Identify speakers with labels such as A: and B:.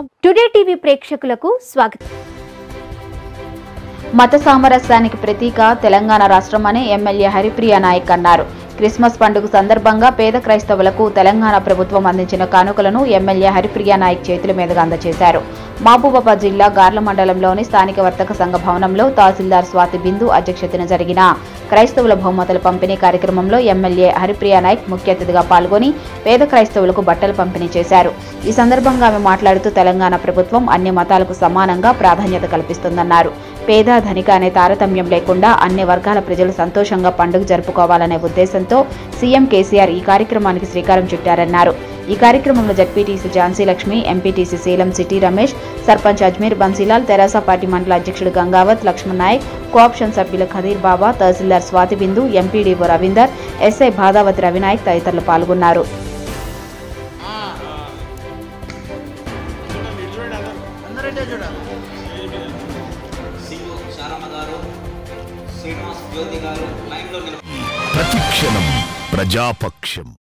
A: చేస్తున్నాం today TV ప్రేక్షకులకు స్వాగతం
B: మత సామరస్యానికి ప్రతీక తెలంగాణ రాష్ట్రం అని ఎమ్మెల్యే హరిప్రియ నాయక్ అన్నారు క్రిస్మస్ పండుగ సందర్భంగా పేద క్రైస్తవులకు తెలంగాణ ప్రభుత్వం అందించిన కానుకలను ఎమ్మెల్యే హరిప్రియ నాయక్ చేతుల మీదుగా అందజేశారు మహబూబాబాద్ జిల్లా గార్ల మండలంలోని స్థానిక వర్తక సంఘ భవనంలో తహసీల్దార్ స్వాతి బిందు అధ్యక్షతన జరిగిన క్రైస్తవుల బహుమతుల పంపిణీ కార్యక్రమంలో ఎమ్మెల్యే హరిప్రియ నాయక్ ముఖ్య అతిథిగా పాల్గొని పేద క్రైస్తవులకు బట్టలు పంపిణీ చేశారు ఈ సందర్భంగా ఆమె మాట్లాడుతూ తెలంగాణ ప్రభుత్వం అన్ని మతాలకు సమానంగా ప్రాధాన్యత కల్పిస్తుందన్నారు పేద ధనిక అనే తారతమ్యం లేకుండా అన్ని వర్గాల ప్రజలు సంతోషంగా పండుగ జరుపుకోవాలనే ఉద్దేశంతో సీఎం కేసీఆర్ ఈ కార్యక్రమానికి శ్రీకారం చుట్టారన్నారు ఈ కార్యక్రమంలో జడ్పీటీసీ ఝాన్సీ లక్ష్మి ఎంపీటీసీ శీలం సిటీ రమేష్ సర్పంచ్ అజ్మీర్ బన్సీలాల్ తెరాస పార్టీ మండల అధ్యక్షుడు గంగావత్ లక్ష్మణ్ నాయక్ కోఆప్షన్ సభ్యులు ఖదీర్ బాబా తహసీల్దార్ స్వాతి బిందు ఎంపీడీఓ రవీందర్ ఎస్ఐ భాదావతి రవినాయక్ తదితరులు పాల్గొన్నారు
C: సింగు శారమ్మ గారు శ్రీనివాస్ జ్యోతి గారు లైన్లో నిలబడి
D: ప్రతిక్షణం ప్రజాపక్షం